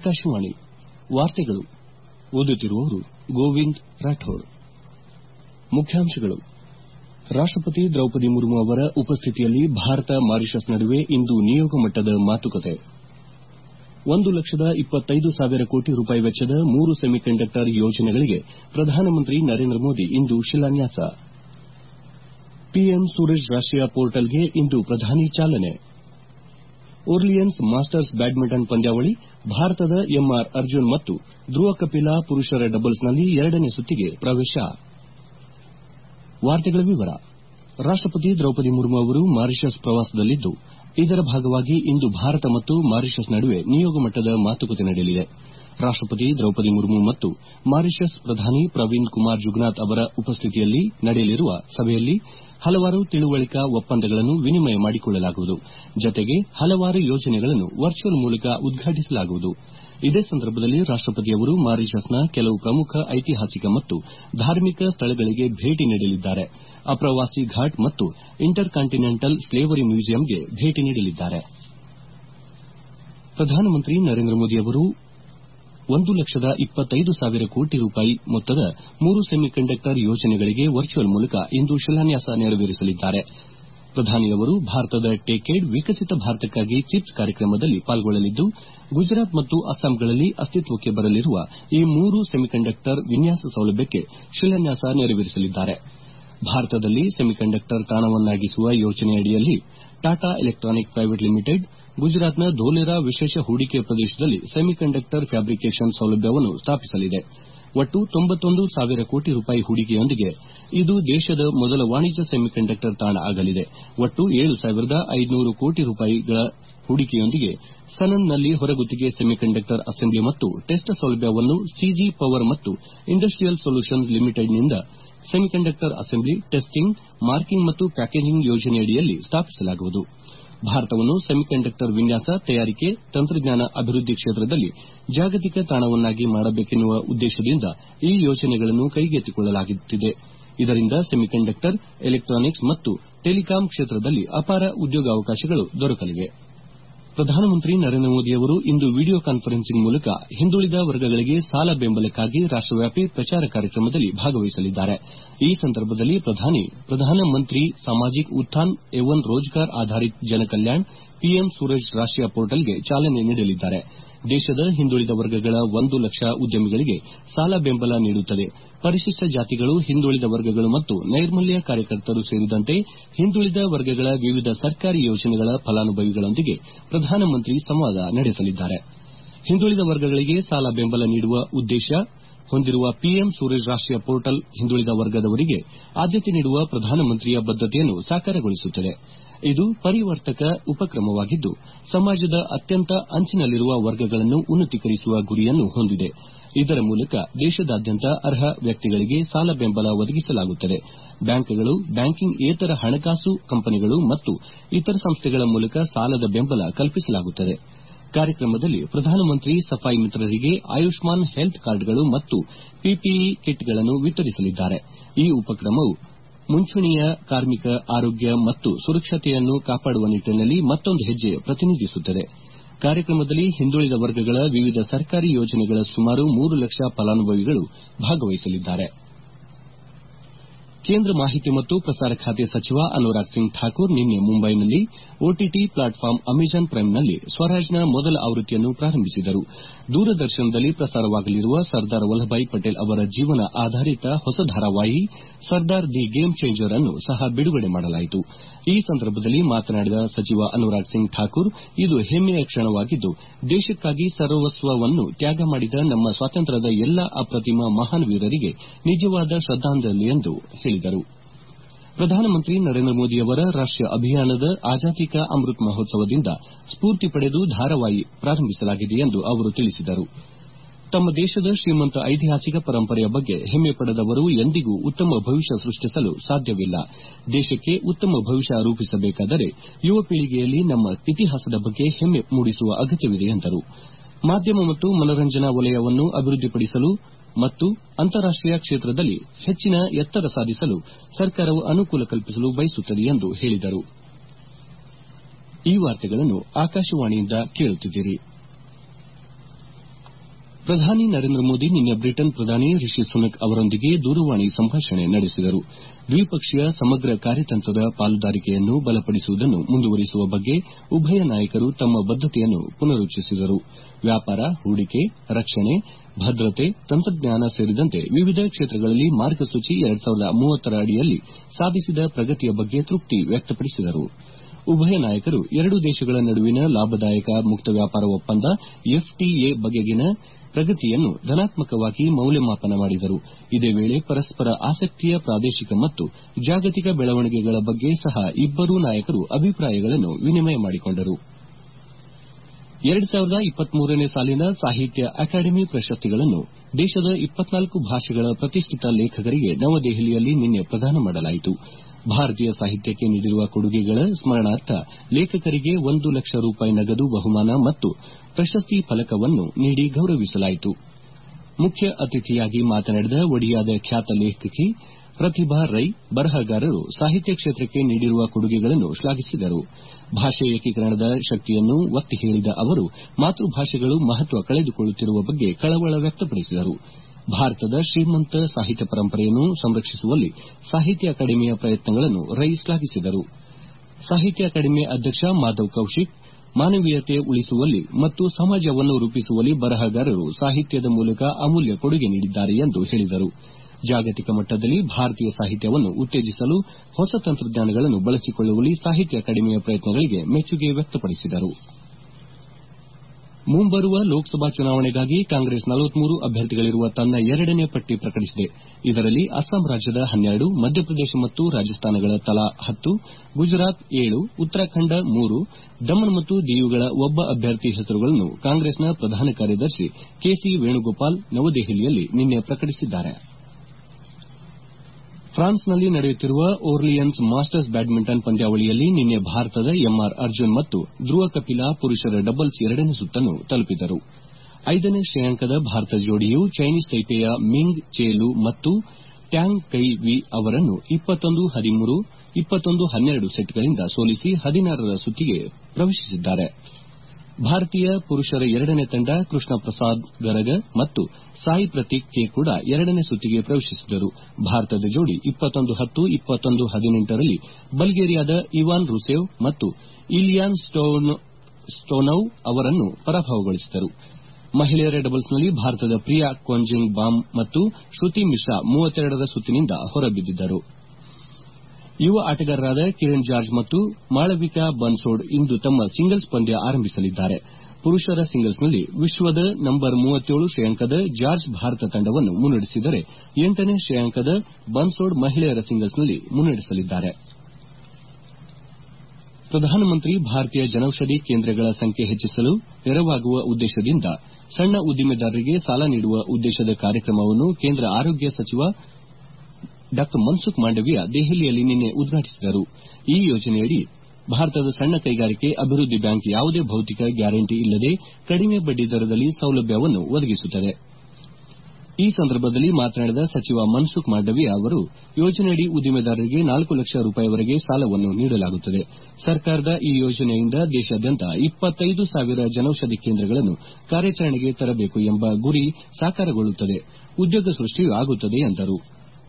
ಆಕಾಶವಾಣಿ ವಾರ್ತೆಗಳು ಓದುತ್ತಿರುವವರು ಗೋವಿಂದ್ ರಾಠೋಡ್ ಮುಖ್ಯಾಂಶಗಳು ರಾಷ್ಟಪತಿ ದ್ರೌಪದಿ ಮುರ್ಮು ಅವರ ಉಪಸ್ಥಿತಿಯಲ್ಲಿ ಭಾರತ ಮಾರಿಷಸ್ ನಡುವೆ ಇಂದು ನಿಯೋಗ ಮಟ್ಟದ ಮಾತುಕತೆ ಒಂದು ಲಕ್ಷದ ಇಪ್ಪತ್ತೈದು ಸಾವಿರ ಕೋಟಿ ರೂಪಾಯಿ ವೆಚ್ಚದ ಮೂರು ಸೆಮಿಕಂಡಕ್ಟರ್ ಯೋಜನೆಗಳಿಗೆ ಪ್ರಧಾನಮಂತ್ರಿ ನರೇಂದ್ರ ಮೋದಿ ಇಂದು ಶಿಲಾನ್ಯಾಸ ಪಿಎಂ ಸೂರಜ್ ರಾಷ್ಟೀಯ ಪೋರ್ಟಲ್ಗೆ ಇಂದು ಪ್ರಧಾನಿ ಚಾಲನೆ ಓರ್ಲಿಯನ್ಸ್ ಮಾಸ್ಟರ್ಸ್ ಬ್ಯಾಡ್ಮಿಂಟನ್ ಪಂದ್ಯಾವಳಿ ಭಾರತದ ಎಂಆರ್ ಅರ್ಜುನ್ ಮತ್ತು ಧ್ರುವ ಕಪಿಲಾ ಪುರುಷರ ಡಬಲ್ಸ್ನಲ್ಲಿ ಎರಡನೇ ಸುತ್ತಿಗೆ ಪ್ರವೇಶ ರಾಷ್ಟಪತಿ ದ್ರೌಪದಿ ಮುರ್ಮು ಅವರು ಮಾರಿಷಸ್ ಪ್ರವಾಸದಲ್ಲಿದ್ದು ಇದರ ಭಾಗವಾಗಿ ಇಂದು ಭಾರತ ಮತ್ತು ಮಾರಿಷಸ್ ನಡುವೆ ನಿಯೋಗ ಮಟ್ಟದ ಮಾತುಕತೆ ನಡೆಯಲಿದೆ ರಾಷ್ಟಪತಿ ದ್ರೌಪದಿ ಮುರ್ಮು ಮತ್ತು ಮಾರಿಷಸ್ ಪ್ರಧಾನಿ ಪ್ರವೀಂದ್ ಕುಮಾರ್ ಜುಗ್ನಾಥ್ ಅವರ ಉಪಸ್ಥಿತಿಯಲ್ಲಿ ನಡೆಯಲಿರುವ ಸಭೆಯಲ್ಲಿ ಹಲವಾರು ತಿಳುವಳಿಕಾ ಒಪ್ಪಂದಗಳನ್ನು ವಿನಿಮಯ ಮಾಡಿಕೊಳ್ಳಲಾಗುವುದು ಜತೆಗೆ ಹಲವಾರು ಯೋಜನೆಗಳನ್ನು ವರ್ಚುವಲ್ ಮೂಲಕ ಉದ್ಘಾಟಿಸಲಾಗುವುದು ಇದೇ ಸಂದರ್ಭದಲ್ಲಿ ರಾಷ್ಟಪತಿ ಅವರು ಮಾರಿಷಸ್ನ ಕೆಲವು ಪ್ರಮುಖ ಐತಿಹಾಸಿಕ ಮತ್ತು ಧಾರ್ಮಿಕ ಸ್ಥಳಗಳಿಗೆ ಭೇಟಿ ನೀಡಲಿದ್ದಾರೆ ಅಪ್ರವಾಸಿ ಘಾಟ್ ಮತ್ತು ಇಂಟರ್ ಕಾಂಟಿನೆಂಟಲ್ ಸ್ಲೇವರಿ ಮ್ಯೂಸಿಯಂಗೆ ಭೇಟಿ ನೀಡಲಿದ್ದಾರೆ ಪ್ರಧಾನಮಂತ್ರಿ ನರೇಂದ್ರ ಮೋದಿ ಅವರು ಒಂದು ಲಕ್ಷದ ಇಪ್ಪತ್ತೈದು ಸಾವಿರ ಕೋಟಿ ರೂಪಾಯಿ ಮೊತ್ತದ ಮೂರು ಸೆಮಿಕಂಡಕ್ಟರ್ ಯೋಜನೆಗಳಿಗೆ ವರ್ಚುವಲ್ ಮೂಲಕ ಇಂದು ಶಿಲಾನ್ಯಾಸ ನೆರವೇರಿಸಲಿದ್ದಾರೆ ಪ್ರಧಾನಿಯವರು ಭಾರತದ ಟೇಕೇಡ್ ವಿಕಸಿತ ಭಾರತಕ್ಕಾಗಿ ಚಿಪ್ಸ್ ಕಾರ್ಯಕ್ರಮದಲ್ಲಿ ಪಾಲ್ಗೊಳ್ಳಲಿದ್ದು ಗುಜರಾತ್ ಮತ್ತು ಅಸ್ಸಾಂಗಳಲ್ಲಿ ಅಸ್ತಿತ್ವಕ್ಕೆ ಬರಲಿರುವ ಈ ಮೂರು ಸೆಮಿಕಂಡಕ್ಟರ್ ವಿನ್ಯಾಸ ಸೌಲಭ್ಯಕ್ಕೆ ಶಿಲಾನ್ಯಾಸ ನೆರವೇರಿಸಲಿದ್ದಾರೆ ಭಾರತದಲ್ಲಿ ಸೆಮಿಕಂಡಕ್ಟರ್ ತಾಣವನ್ನಾಗಿಸುವ ಯೋಜನೆಯಡಿಯಲ್ಲಿ ಟಾಟಾ ಎಲೆಕ್ಟಾನಿಕ್ ಪ್ರೈವೇಟ್ ಲಿಮಿಟೆಡ್ ಗುಜರಾತ್ನ ಧೋಲೇರಾ ವಿಶೇಷ ಹೂಡಿಕೆ ಪ್ರದೇಶದಲ್ಲಿ ಸೆಮಿಕಂಡಕ್ಟರ್ ಫ್ಯಾಬ್ರಿಕೇಷನ್ ಸೌಲಭ್ಯವನ್ನು ಸ್ಥಾಪಿಸಲಿದೆ ಒಟ್ಟು ತೊಂಬತ್ತೊಂದು ಸಾವಿರ ಕೋಟಿ ರೂಪಾಯಿ ಹೂಡಿಕೆಯೊಂದಿಗೆ ಇದು ದೇಶದ ಮೊದಲ ವಾಣಿಜ್ಯ ಸೆಮಿಕಂಡಕ್ಟರ್ ತಾಣ ಆಗಲಿದೆ ಒಟ್ಟು ಏಳು ಸಾವಿರದ ಐದುನೂರು ಕೋಟಿ ರೂಪಾಯಿಗಳ ಹೂಡಿಕೆಯೊಂದಿಗೆ ಸನನ್ನಲ್ಲಿ ಹೊರಗುತ್ತಿಗೆ ಸೆಮಿಕಂಡಕ್ಟರ್ ಅಸೆಂಬ್ಲಿ ಮತ್ತು ಟೆಸ್ಟ್ ಸೌಲಭ್ಯವನ್ನು ಸಿಜಿ ಪವರ್ ಮತ್ತು ಇಂಡಸ್ಟಿಯಲ್ ಸೊಲ್ಯೂಷನ್ಸ್ ಲಿಮಿಟೆಡ್ನಿಂದ ಸೆಮಿಕಂಡಕ್ಟರ್ ಅಸೆಂಬ್ಲಿ ಟೆಸ್ಟಿಂಗ್ ಮಾರ್ಕಿಂಗ್ ಮತ್ತು ಪ್ಯಾಕೇಜಿಂಗ್ ಯೋಜನೆಯಡಿಯಲ್ಲಿ ಸ್ಥಾಪಿಸಲಾಗುವುದು ಭಾರತವನ್ನು ಸೆಮಿಕಂಡಕ್ಟರ್ ವಿನ್ಯಾಸ ತಯಾರಿಕೆ ತಂತ್ರಜ್ಞಾನ ಅಭಿವೃದ್ದಿ ಕ್ಷೇತ್ರದಲ್ಲಿ ಜಾಗತಿಕ ತಾಣವನ್ನಾಗಿ ಮಾಡಬೇಕೆನ್ನುವ ಉದ್ದೇಶದಿಂದ ಈ ಯೋಜನೆಗಳನ್ನು ಕೈಗೆತ್ತಿಕೊಳ್ಳಲಾಗುತ್ತಿದೆ ಇದರಿಂದ ಸೆಮಿಕಂಡಕ್ಟರ್ ಎಲೆಕ್ಟಾನಿಕ್ಸ್ ಮತ್ತು ಟೆಲಿಕಾಂ ಕ್ಷೇತ್ರದಲ್ಲಿ ಅಪಾರ ಉದ್ಯೋಗಾವಕಾಶಗಳು ದೊರಕಲಿವೆ ಪ್ರಧಾನಮಂತ್ರಿ ನರೇಂದ್ರ ಮೋದಿ ಅವರು ಇಂದು ವಿಡಿಯೋ ಕಾನ್ಫರೆನ್ಸಿಂಗ್ ಮೂಲಕ ಹಿಂದುಳಿದ ವರ್ಗಗಳಿಗೆ ಸಾಲ ಬೆಂಬಲಕ್ಕಾಗಿ ರಾಷ್ಟವ್ಯಾಪಿ ಪ್ರಚಾರ ಕಾರ್ಯಕ್ರಮದಲ್ಲಿ ಭಾಗವಹಿಸಲಿದ್ದಾರೆ ಈ ಸಂದರ್ಭದಲ್ಲಿ ಪ್ರಧಾನಿ ಪ್ರಧಾನಮಂತ್ರಿ ಸಾಮಾಜಿಕ್ ಉತ್ಥಾನ್ ಎವನ್ ರೋಜ್ಗಾರ್ ಆಧಾರಿತ್ ಜನಕಲ್ಯಾಣ್ ಪಿಎಂ ಸೂರಜ್ ರಾಷ್ಟೀಯ ಪೋರ್ಟಲ್ಗೆ ಚಾಲನೆ ನೀಡಲಿದ್ದಾರೆ ದೇಶದ ಹಿಂದುಳಿದ ವರ್ಗಗಳ ಒಂದು ಲಕ್ಷ ಉದ್ಯಮಿಗಳಿಗೆ ಸಾಲ ಬೆಂಬಲ ನೀಡುತ್ತದೆ ಪರಿಶಿಷ್ಟ ಜಾತಿಗಳು ಹಿಂದುಳಿದ ವರ್ಗಗಳು ಮತ್ತು ನೈರ್ಮಲ್ಯ ಕಾರ್ಯಕರ್ತರು ಸೇರಿದಂತೆ ಹಿಂದುಳಿದ ವರ್ಗಗಳ ವಿವಿಧ ಸರ್ಕಾರಿ ಯೋಜನೆಗಳ ಫಲಾನುಭವಿಗಳೊಂದಿಗೆ ಪ್ರಧಾನಮಂತ್ರಿ ಸಂವಾದ ನಡೆಸಲಿದ್ದಾರೆ ಹಿಂದುಳಿದ ವರ್ಗಗಳಿಗೆ ಸಾಲ ಬೆಂಬಲ ನೀಡುವ ಉದ್ದೇಶ ಹೊಂದಿರುವ ಪಿಎಂ ಸೂರಜ್ ರಾಷ್ಟೀಯ ಪೋರ್ಟಲ್ ಹಿಂದುಳಿದ ವರ್ಗದವರಿಗೆ ಆದ್ಯತೆ ನೀಡುವ ಪ್ರಧಾನಮಂತ್ರಿಯ ಬದ್ದತೆಯನ್ನು ಸಾಕಾರಗೊಳಿಸುತ್ತದೆ ಇದು ಪರಿವರ್ತಕ ಉಪಕ್ರಮವಾಗಿದ್ದು ಸಮಾಜದ ಅತ್ಯಂತ ಅಂಚಿನಲ್ಲಿರುವ ವರ್ಗಗಳನ್ನು ಉನ್ನತೀಕರಿಸುವ ಗುರಿಯನ್ನು ಹೊಂದಿದೆ ಇದರ ಮೂಲಕ ದೇಶದಾದ್ಯಂತ ಅರ್ಹ ವ್ಯಕ್ತಿಗಳಿಗೆ ಸಾಲ ಬೆಂಬಲ ಒದಗಿಸಲಾಗುತ್ತದೆ ಬ್ಯಾಂಕ್ಗಳು ಬ್ಯಾಂಕಿಂಗ್ ಏತರ ಹಣಕಾಸು ಕಂಪನಿಗಳು ಮತ್ತು ಇತರ ಸಂಸ್ಥೆಗಳ ಮೂಲಕ ಸಾಲದ ಬೆಂಬಲ ಕಲ್ಪಿಸಲಾಗುತ್ತದೆ ಕಾರ್ಯಕ್ರಮದಲ್ಲಿ ಪ್ರಧಾನಮಂತ್ರಿ ಸಫಾಯಿ ಮಿತ್ರರಿಗೆ ಆಯುಷ್ಮಾನ್ ಹೆಲ್ತ್ ಕಾರ್ಡ್ಗಳು ಮತ್ತು ಪಿಪಿಇ ಕಿಟ್ಗಳನ್ನು ವಿತರಿಸಲಿದ್ದಾರೆ ಈ ಉಪಕ್ರಮವು ಮುಂಚೂಣಿಯ ಕಾರ್ಮಿಕ ಆರೋಗ್ಯ ಮತ್ತು ಸುರಕ್ಷತೆಯನ್ನು ಕಾಪಾಡುವ ನಿಟ್ಟಿನಲ್ಲಿ ಮತ್ತೊಂದು ಹೆಜ್ಜೆ ಪ್ರತಿನಿಧಿಸುತ್ತದೆ ಕಾರ್ಯಕ್ರಮದಲ್ಲಿ ಹಿಂದುಳಿದ ವರ್ಗಗಳ ವಿವಿಧ ಸರ್ಕಾರಿ ಯೋಜನೆಗಳ ಸುಮಾರು ಮೂರು ಲಕ್ಷ ಫಲಾನುಭವಿಗಳು ಭಾಗವಹಿಸಲಿದ್ದಾರೆ ಕೇಂದ್ರ ಮಾಹಿತಿ ಮತ್ತು ಪ್ರಸಾರ ಖಾತೆ ಸಚಿವ ಅನುರಾಗ್ ಸಿಂಗ್ ಠಾಕೂರ್ ನಿನ್ನೆ ಮುಂಬೈನಲ್ಲಿ ಒಟಿಟಿ ಪ್ಲಾಟ್ಫಾರ್ಮ್ ಅಮೆಜಾನ್ ಪ್ರೈಮ್ನಲ್ಲಿ ಸ್ವರಾಜ್ನ ಮೊದಲ ಆವೃತ್ತಿಯನ್ನು ಪ್ರಾರಂಭಿಸಿದರು ದೂರದರ್ಶನದಲ್ಲಿ ಪ್ರಸಾರವಾಗಲಿರುವ ಸರ್ದಾರ್ ವಲ್ಲಭಾಯ್ ಪಟೇಲ್ ಅವರ ಜೀವನ ಆಧಾರಿತ ಹೊಸ ಧಾರಾವಾಹಿ ಸರ್ದಾರ್ ದಿ ಗೇಮ್ ಚೇಂಜರ್ ಅನ್ನು ಸಹ ಬಿಡುಗಡೆ ಮಾಡಲಾಯಿತು ಈ ಸಂದರ್ಭದಲ್ಲಿ ಮಾತನಾಡಿದ ಸಚಿವ ಅನುರಾಗ್ ಸಿಂಗ್ ಠಾಕೂರ್ ಇದು ಹೆಮ್ಮೆಯ ಕ್ಷಣವಾಗಿದ್ದು ದೇಶಕ್ಕಾಗಿ ಸರ್ವಸ್ವವನ್ನು ತ್ಯಾಗ ಮಾಡಿದ ನಮ್ಮ ಸ್ವಾತಂತ್ರ್ಯದ ಎಲ್ಲಾ ಅಪ್ರತಿಮ ಮಹಾನ್ ವೀರರಿಗೆ ನಿಜವಾದ ಶ್ರದ್ದಾಂಜಲಿ ಎಂದು ಹೇಳಿದರು ಪ್ರಧಾನಮಂತ್ರಿ ನರೇಂದ್ರ ಮೋದಿ ಅವರ ರಾಷ್ಟೀಯ ಅಭಿಯಾನದ ಆಜಾದಿ ಕಾ ಅಮೃತ್ ಮಹೋತ್ಸವದಿಂದ ಸ್ಫೂರ್ತಿ ಪಡೆದು ಧಾರಾವಾಹಿ ಪ್ರಾರಂಭಿಸಲಾಗಿದೆ ಎಂದು ಅವರು ತಿಳಿಸಿದರು ತಮ್ಮ ದೇಶದ ಶ್ರೀಮಂತ ಐತಿಹಾಸಿಕ ಪರಂಪರೆಯ ಬಗ್ಗೆ ಹೆಮ್ಮೆ ಪಡೆದವರು ಎಂದಿಗೂ ಉತ್ತಮ ಭವಿಷ್ಯ ಸೃಷ್ಟಿಸಲು ಸಾಧ್ಯವಿಲ್ಲ ದೇಶಕ್ಕೆ ಉತ್ತಮ ಭವಿಷ್ಯ ರೂಪಿಸಬೇಕಾದರೆ ಯುವ ಪೀಳಿಗೆಯಲ್ಲಿ ನಮ್ಮ ಇತಿಹಾಸದ ಬಗ್ಗೆ ಹೆಮ್ಮೆ ಮೂಡಿಸುವ ಅಗತ್ಯವಿದೆ ಎಂದರು ಮಾಧ್ಯಮ ಮತ್ತು ಮನರಂಜನಾ ವಲಯವನ್ನು ಅಭಿವೃದ್ಧಿಪಡಿಸಲು ಮತ್ತು ಅಂತಾರಾಷ್ಟೀಯ ಕ್ಷೇತ್ರದಲ್ಲಿ ಹೆಚ್ಚಿನ ಎತ್ತರ ಸಾಧಿಸಲು ಸರ್ಕಾರವು ಅನುಕೂಲ ಕಲ್ಪಿಸಲು ಬಯಸುತ್ತದೆ ಎಂದು ಹೇಳಿದರು ಈ ವಾರ್ತೆಗಳನ್ನು ಆಕಾಶವಾಣಿಯಿಂದ ಕೇಳುತ್ತಿದ್ದೀರಿ ಪ್ರಧಾನಿ ನರೇಂದ್ರ ಮೋದಿ ನಿನ್ನೆ ಬ್ರಿಟನ್ ಪ್ರಧಾನಿ ರಿಷಿ ಸುನಕ್ ಅವರೊಂದಿಗೆ ದೂರವಾಣಿ ಸಂಭಾಷಣೆ ನಡೆಸಿದರು ದ್ವಿಪಕ್ಷೀಯ ಸಮಗ್ರ ಕಾರ್ಯತಂತ್ರದ ಪಾಲುದಾರಿಕೆಯನ್ನು ಬಲಪಡಿಸುವುದನ್ನು ಮುಂದುವರಿಸುವ ಬಗ್ಗೆ ಉಭಯ ನಾಯಕರು ತಮ್ಮ ಬದ್ದತೆಯನ್ನು ಪುನರುಚ್ಚರಿಸಿದರು ವ್ಯಾಪಾರ ಹೂಡಿಕೆ ರಕ್ಷಣೆ ಭದ್ರತೆ ತಂತ್ರಜ್ಞಾನ ಸೇರಿದಂತೆ ವಿವಿಧ ಕ್ಷೇತ್ರಗಳಲ್ಲಿ ಮಾರ್ಗಸೂಚಿ ರ ಅಡಿಯಲ್ಲಿ ಸಾಧಿಸಿದ ಪ್ರಗತಿಯ ಬಗ್ಗೆ ತೃಪ್ತಿ ವ್ಯಕ್ತಪಡಿಸಿದರು ಉಭಯ ನಾಯಕರು ಎರಡೂ ದೇಶಗಳ ನಡುವಿನ ಲಾಭದಾಯಕ ಮುಕ್ತ ವ್ಯಾಪಾರ ಒಪ್ಪಂದ ಎಫ್ಟಿಎ ಬಗೆಗಿನ ಪ್ರಗತಿಯನ್ನು ಧನಾತ್ಮಕವಾಗಿ ಮೌಲ್ಯಮಾಪನ ಮಾಡಿದರು ಇದೇ ವೇಳೆ ಪರಸ್ಪರ ಆಸಕ್ತಿಯ ಪ್ರಾದೇಶಿಕ ಮತ್ತು ಜಾಗತಿಕ ಬೆಳವಣಿಗೆಗಳ ಬಗ್ಗೆ ಸಹ ಇಬ್ಬರೂ ನಾಯಕರು ಅಭಿಪ್ರಾಯಗಳನ್ನು ವಿನಿಮಯ ಮಾಡಿಕೊಂಡರು ನೇ ಸಾಲಿನ ಸಾಹಿತ್ಯ ಅಕಾಡೆಮಿ ಪ್ರಶಸ್ತಿಗಳನ್ನು ದೇಶದ ಇಪ್ಪತ್ನಾಲ್ಕು ಭಾಷೆಗಳ ಪ್ರತಿಷ್ಠಿತ ಲೇಖಕರಿಗೆ ನವದೆಹಲಿಯಲ್ಲಿ ನಿನ್ನೆ ಪ್ರದಾನ ಮಾಡಲಾಯಿತು ಭಾರತೀಯ ಸಾಹಿತ್ಯಕ್ಕೆ ನೀಡಿರುವ ಕೊಡುಗೆಗಳ ಸ್ಮರಣಾರ್ಥ ಲೇಖಕರಿಗೆ ಒಂದು ಲಕ್ಷ ರೂಪಾಯಿ ನಗದು ಬಹುಮಾನ ಮತ್ತು ಪ್ರಶಸ್ತಿ ಫಲಕವನ್ನು ನೀಡಿ ಗೌರವಿಸಲಾಯಿತು ಮುಖ್ಯ ಅತಿಥಿಯಾಗಿ ಮಾತನಾಡಿದ ಒಡಿಯಾದ ಖ್ಯಾತ ಲೇಖಕಿ ಪ್ರತಿಭಾ ರೈ ಬರಹಗಾರರು ಸಾಹಿತ್ಯ ಕ್ಷೇತ್ರಕ್ಕೆ ನೀಡಿರುವ ಕೊಡುಗೆಗಳನ್ನು ಶ್ಲಾಘಿಸಿದರು ಭಾಷೆ ಏಕೀಕರಣದ ಶಕ್ತಿಯನ್ನು ಒತ್ತಿ ಹೇಳಿದ ಅವರು ಮಾತೃಭಾಷೆಗಳು ಮಹತ್ವ ಕಳೆದುಕೊಳ್ಳುತ್ತಿರುವ ಬಗ್ಗೆ ಕಳವಳ ವ್ಯಕ್ತಪಡಿಸಿದರು ಭಾರತದ ಶ್ರೀಮಂತ ಸಾಹಿತ್ಯ ಪರಂಪರೆಯನ್ನು ಸಂರಕ್ಷಿಸುವಲ್ಲಿ ಸಾಹಿತ್ಯ ಅಕಾಡೆಮಿಯ ಪ್ರಯತ್ನಗಳನ್ನು ರೈ ಶ್ಲಾಘಿಸಿದರು ಸಾಹಿತ್ಯ ಅಕಾಡೆಮಿ ಅಧ್ಯಕ್ಷ ಮಾಧವ್ ಕೌಶಿಕ್ ಮಾನವೀಯತೆ ಉಳಿಸುವಲ್ಲಿ ಮತ್ತು ಸಮಾಜವನ್ನು ರೂಪಿಸುವಲ್ಲಿ ಬರಹಗಾರರು ಸಾಹಿತ್ಯದ ಮೂಲಕ ಅಮೂಲ್ಯ ಕೊಡುಗೆ ನೀಡಿದ್ದಾರೆ ಎಂದು ಹೇಳಿದರು ಜಾಗತಿಕ ಮಟ್ಟದಲ್ಲಿ ಭಾರತೀಯ ಸಾಹಿತ್ಯವನ್ನು ಉತ್ತೇಜಿಸಲು ಹೊಸ ತಂತ್ರಜ್ಞಾನಗಳನ್ನು ಬಳಸಿಕೊಳ್ಳುವಲ್ಲಿ ಸಾಹಿತ್ಯ ಅಕಾಡೆಮಿಯ ಪ್ರಯತ್ನಗಳಿಗೆ ಮೆಚ್ಚುಗೆ ವ್ಯಕ್ತಪಡಿಸಿದರು ಮುಂಬರುವ ಲೋಕಸಭಾ ಚುನಾವಣೆಗಾಗಿ ಕಾಂಗ್ರೆಸ್ ಅಭ್ಯರ್ಥಿಗಳಿರುವ ತನ್ನ ಎರಡನೇ ಪಟ್ಟಿ ಪ್ರಕಟಿಸಿದೆ ಇದರಲ್ಲಿ ಅಸ್ಸಾಂ ರಾಜ್ಯದ ಹನ್ನೆರಡು ಮಧ್ಯಪ್ರದೇಶ ಮತ್ತು ರಾಜಸ್ಥಾನಗಳ ತಲಾ ಹತ್ತು ಗುಜರಾತ್ ಏಳು ಉತ್ತರಾಖಂಡ ಮೂರು ದಮನ್ ಮತ್ತು ದಿಯುಗಳ ಒಬ್ಬ ಅಭ್ಯರ್ಥಿ ಹೆಸರುಗಳನ್ನು ಕಾಂಗ್ರೆಸ್ನ ಪ್ರಧಾನ ಕಾರ್ಯದರ್ಶಿ ಕೆಸಿ ವೇಣುಗೋಪಾಲ್ ನವದೆಹಲಿಯಲ್ಲಿ ನಿನ್ನೆ ಪ್ರಕಟಿಸಿದ್ದಾರೆ ಫ್ರಾನ್ಸ್ನಲ್ಲಿ ನಡೆಯುತ್ತಿರುವ ಓರ್ಲಿಯನ್ಸ್ ಮಾಸ್ಟರ್ಸ್ ಬ್ಯಾಡ್ಮಿಂಟನ್ ಪಂದ್ಯಾವಳಿಯಲ್ಲಿ ನಿನ್ನೆ ಭಾರತದ ಎಂಆರ್ ಅರ್ಜುನ್ ಮತ್ತು ಧ್ರುವ ಕಪಿಲಾ ಪುರುಷರ ಡಬಲ್ಸ್ ಎರಡನೇ ಸುತ್ತನ್ನು ತಲುಪಿದರು ಐದನೇ ಶ್ರೇಯಾಂಕದ ಭಾರತ ಜೋಡಿಯು ಚೈನೀಸ್ ತೈಪೆಯ ಮಿಂಗ್ ಚೇ ಲು ಮತ್ತು ಟ್ಯಾಂಗ್ ಕೈ ವಿ ಅವರನ್ನು ಸೆಟ್ಗಳಿಂದ ಸೋಲಿಸಿ ಹದಿನಾರರ ಸುತ್ತಿಗೆ ಪ್ರವೇಶಿಸಿದ್ದಾರೆ ಭಾರತೀಯ ಪುರುಷರ ಎರಡನೇ ತಂಡ ಕೃಷ್ಣ ಪ್ರಸಾದ್ ಗರಗ ಮತ್ತು ಸಾಯಿ ಪ್ರತೀಕ್ ಕೆ ಕೂಡ ಎರಡನೇ ಸುತ್ತಿಗೆ ಪ್ರವೇಶಿಸಿದರು ಭಾರತದ ಜೋಡಿ ರಲ್ಲಿ ಬಲ್ಗೇರಿಯಾದ ಇವಾನ್ ರುಸೇವ್ ಮತ್ತು ಇಲಿಯಾನ್ ಸ್ಟೋನೌ ಅವರನ್ನು ಪರಾಭವಗೊಳಿಸಿದರು ಮಹಿಳೆಯರ ಡಬಲ್ಸ್ನಲ್ಲಿ ಭಾರತದ ಪ್ರಿಯಾ ಕ್ವಂಜಿಂಗ್ ಬಾಮ್ ಮತ್ತು ಶ್ರುತಿ ಮಿಶ್ರಾ ಮೂವತ್ತೆರಡರ ಸುತ್ತಿನಿಂದ ಹೊರಬಿದ್ದಿದ್ದರು ಯುವ ಆಟಗಾರರಾದ ಕಿರಣ್ ಜಾರ್ಜ್ ಮತ್ತು ಮಾಳವಿಕಾ ಬನ್ಸೋಡ್ ಇಂದು ತಮ್ಮ ಸಿಂಗಲ್ಸ್ ಪಂದ್ಯ ಆರಂಭಿಸಲಿದ್ದಾರೆ ಪುರುಷರ ಸಿಂಗಲ್ಸ್ನಲ್ಲಿ ವಿಶ್ವದ ನಂಬರ್ ಶ್ರೇಯಾಂಕದ ಜಾರ್ಜ್ ಭಾರತ ತಂಡವನ್ನು ಮುನ್ನಡೆಸಿದರೆ ಎಂಟನೇ ಶ್ರೇಯಾಂಕದ ಬನ್ಸೋಡ್ ಮಹಿಳೆಯರ ಸಿಂಗಲ್ಸ್ನಲ್ಲಿ ಮುನ್ನಡೆಸಲಿದ್ದಾರೆ ಪ್ರಧಾನಮಂತ್ರಿ ಭಾರತೀಯ ಜನೌಷಧಿ ಕೇಂದ್ರಗಳ ಸಂಖ್ಯೆ ಹೆಚ್ಚಿಸಲು ನೆರವಾಗುವ ಉದ್ದೇಶದಿಂದ ಸಣ್ಣ ಉದ್ದಿಮೆದಾರರಿಗೆ ಸಾಲ ನೀಡುವ ಉದ್ದೇಶದ ಕಾರ್ಯಕ್ರಮವನ್ನು ಕೇಂದ್ರ ಆರೋಗ್ಯ ಸಚಿವ ಡಾ ಮನ್ಸುಖ್ ಮಾಂಡವೀಯ ದೆಹಲಿಯಲ್ಲಿ ನಿನ್ನೆ ಉದ್ಘಾಟಿಸಿದರು ಈ ಯೋಜನೆಯಡಿ ಭಾರತದ ಸಣ್ಣ ಕೈಗಾರಿಕೆ ಅಭಿವೃದ್ದಿ ಬ್ಯಾಂಕ್ ಯಾವುದೇ ಭೌತಿಕ ಗ್ಯಾರಂಟಿ ಇಲ್ಲದೆ ಕಡಿಮೆ ಬಡ್ಡಿ ದರದಲ್ಲಿ ಸೌಲಭ್ಯವನ್ನು ಒದಗಿಸುತ್ತದೆ ಈ ಸಂದರ್ಭದಲ್ಲಿ ಮಾತನಾಡಿದ ಸಚಿವ ಮನ್ಸುಖ್ ಮಾಂಡವೀಯ ಅವರು ಯೋಜನೆಯಡಿ ಉದ್ದಿಮೆದಾರರಿಗೆ ನಾಲ್ಕು ಲಕ್ಷ ರೂಪಾಯಿವರೆಗೆ ಸಾಲವನ್ನು ನೀಡಲಾಗುತ್ತದೆ ಸರ್ಕಾರದ ಈ ಯೋಜನೆಯಿಂದ ದೇಶಾದ್ಯಂತ ಇಪ್ಪತ್ತೈದು ಸಾವಿರ ಜನೌಷಧಿ ಕೇಂದ್ರಗಳನ್ನು ಕಾರ್ಯಾಚರಣೆಗೆ ತರಬೇಕು ಎಂಬ ಗುರಿ ಸಾಕಾರಗೊಳ್ಳುತ್ತದೆ ಉದ್ಯೋಗ ಸೃಷ್ಟಿಯೂ ಆಗುತ್ತದೆ ಎಂದರು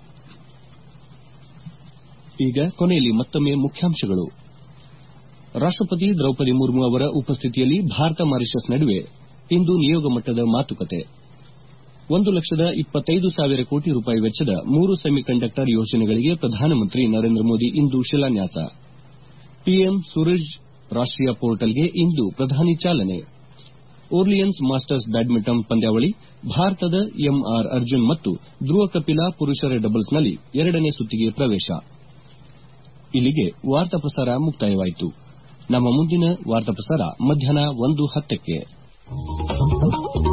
ಈಗ ಕೊನೆಯಲ್ಲಿ ಮತ್ತೊಮ್ಮೆ ಮುಖ್ಯಾಂಶಗಳು ರಾಷ್ಟಪತಿ ದ್ರೌಪದಿ ಮುರ್ಮು ಅವರ ಉಪಸ್ಥಿತಿಯಲ್ಲಿ ಭಾರತ ಮಾರಿಷಸ್ ನಡುವೆ ಇಂದು ನಿಯೋಗ ಮಟ್ಟದ ಮಾತುಕತೆ ಒಂದು ಲಕ್ಷದ ಇಪ್ಪತ್ತೈದು ಸಾವಿರ ಕೋಟಿ ರೂಪಾಯಿ ವೆಚ್ಚದ ಮೂರು ಸೆಮಿಕಂಡಕ್ಟರ್ ಯೋಜನೆಗಳಿಗೆ ಪ್ರಧಾನಮಂತ್ರಿ ನರೇಂದ್ರ ಮೋದಿ ಇಂದು ಶಿಲಾನ್ಯಾಸ ಪಿಎಂ ಸೂರಜ್ ರಾಷ್ಟೀಯ ಪೋರ್ಟಲ್ಗೆ ಇಂದು ಪ್ರಧಾನಿ ಚಾಲನೆ ಓರ್ಲಿಯನ್ಸ್ ಮಾಸ್ಟರ್ಸ್ ಬ್ಯಾಡ್ಮಿಂಟನ್ ಪಂದ್ಯಾವಳಿ ಭಾರತದ ಎಂಆರ್ ಅರ್ಜುನ್ ಮತ್ತು ಧ್ರುವ ಕಪಿಲಾ ಪುರುಷರ ಡಬಲ್ಸ್ನಲ್ಲಿ ಎರಡನೇ ಸುತ್ತಿಗೆ ಪ್ರವೇಶ ಇಲ್ಲಿಗೆ ವಾರ್ತಾ ಪ್ರಸಾರ ಮುಕ್ತಾಯವಾಯಿತು ನಮ್ಮ ಮುಂದಿನ ವಾರ್ತಾ ಪ್ರಸಾರ ಮಧ್ಯಾಹ್ನ ಒಂದು ಹತ್ತಕ್ಕೆ